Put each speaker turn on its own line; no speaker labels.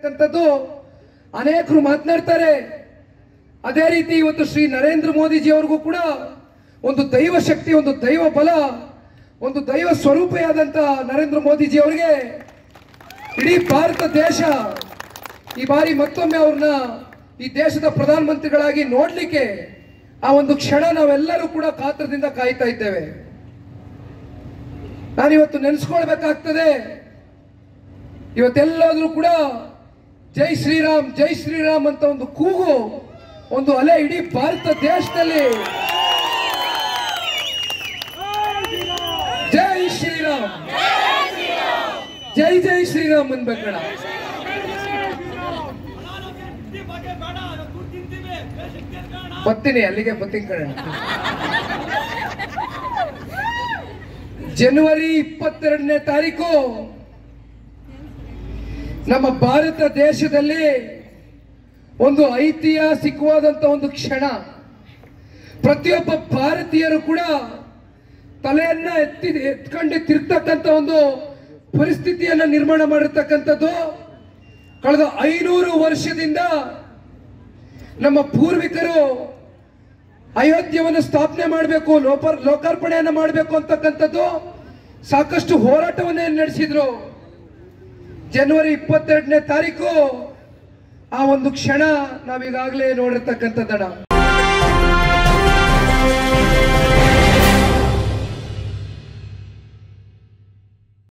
ಅಂತಕ್ಕಂಥದ್ದು ಅನೇಕರು ಮಾತನಾಡ್ತಾರೆ ಅದೇ ರೀತಿ ಇವತ್ತು ಶ್ರೀ ನರೇಂದ್ರ ಮೋದಿಜಿ ಅವ್ರಿಗೂ ಕೂಡ ಒಂದು ದೈವ ಶಕ್ತಿ ಒಂದು ದೈವ ಬಲ ಒಂದು ದೈವ ಸ್ವರೂಪಿಯಾದಂತ ನರೇಂದ್ರ ಮೋದಿಜಿ ಅವರಿಗೆ ಇಡೀ ಭಾರತ ದೇಶ ಈ ಬಾರಿ ಮತ್ತೊಮ್ಮೆ ಅವ್ರನ್ನ ಈ ದೇಶದ ಪ್ರಧಾನಮಂತ್ರಿಗಳಾಗಿ ನೋಡ್ಲಿಕ್ಕೆ ಆ ಒಂದು ಕ್ಷಣ ನಾವೆಲ್ಲರೂ ಕೂಡ ಕಾತ್ರದಿಂದ ಕಾಯ್ತಾ ಇದ್ದೇವೆ ನಾನಿವತ್ತು ನೆನೆಸ್ಕೊಳ್ಬೇಕಾಗ್ತದೆ ಇವತ್ತೆಲ್ಲಾದ್ರೂ ಕೂಡ ಜೈ ಶ್ರೀರಾಮ್ ಜೈ ಶ್ರೀರಾಮ್ ಅಂತ ಒಂದು ಕೂಗು ಒಂದು ಅಲೆ ಇಡೀ ಭಾರತ ದೇಶದಲ್ಲಿ ಜೈ ಶ್ರೀರಾಮ್ ಜೈ ಜೈ ಶ್ರೀರಾಮ್ ಅನ್ಬೇಕಣ ಬರ್ತೀನಿ ಅಲ್ಲಿಗೆ ಬರ್ತೀನಿ ಕಣ ಜನವರಿ ಇಪ್ಪತ್ತೆರಡನೇ ತಾರೀಕು ನಮ್ಮ ಭಾರತ ದೇಶದಲ್ಲಿ ಒಂದು ಐತಿಹಾಸಿಕವಾದಂತ ಒಂದು ಕ್ಷಣ ಪ್ರತಿಯೊಬ್ಬ ಭಾರತೀಯರು ಕೂಡ ತಲೆಯನ್ನ ಎತ್ತಿ ಎತ್ಕೊಂಡು ತಿರ್ತಕ್ಕಂಥ ಒಂದು ಪರಿಸ್ಥಿತಿಯನ್ನ ನಿರ್ಮಾಣ ಮಾಡಿರ್ತಕ್ಕಂಥದ್ದು ಕಳೆದ ಐನೂರು ವರ್ಷದಿಂದ ನಮ್ಮ ಪೂರ್ವಿಕರು ಅಯೋಧ್ಯವನ್ನು ಸ್ಥಾಪನೆ ಮಾಡಬೇಕು ಲೋಪ ಲೋಕಾರ್ಪಣೆಯನ್ನ ಮಾಡಬೇಕು ಅಂತಕ್ಕಂಥದ್ದು ಸಾಕಷ್ಟು ಹೋರಾಟವನ್ನೇ ನಡೆಸಿದ್ರು ಜನವರಿ ಇಪ್ಪತ್ತೆರಡನೇ ತಾರೀಕು ಆ ಒಂದು ಕ್ಷಣ ನಾವೀಗಾಗಲೇ ನೋಡಿರ್ತಕ್ಕಂಥದ್ದಣ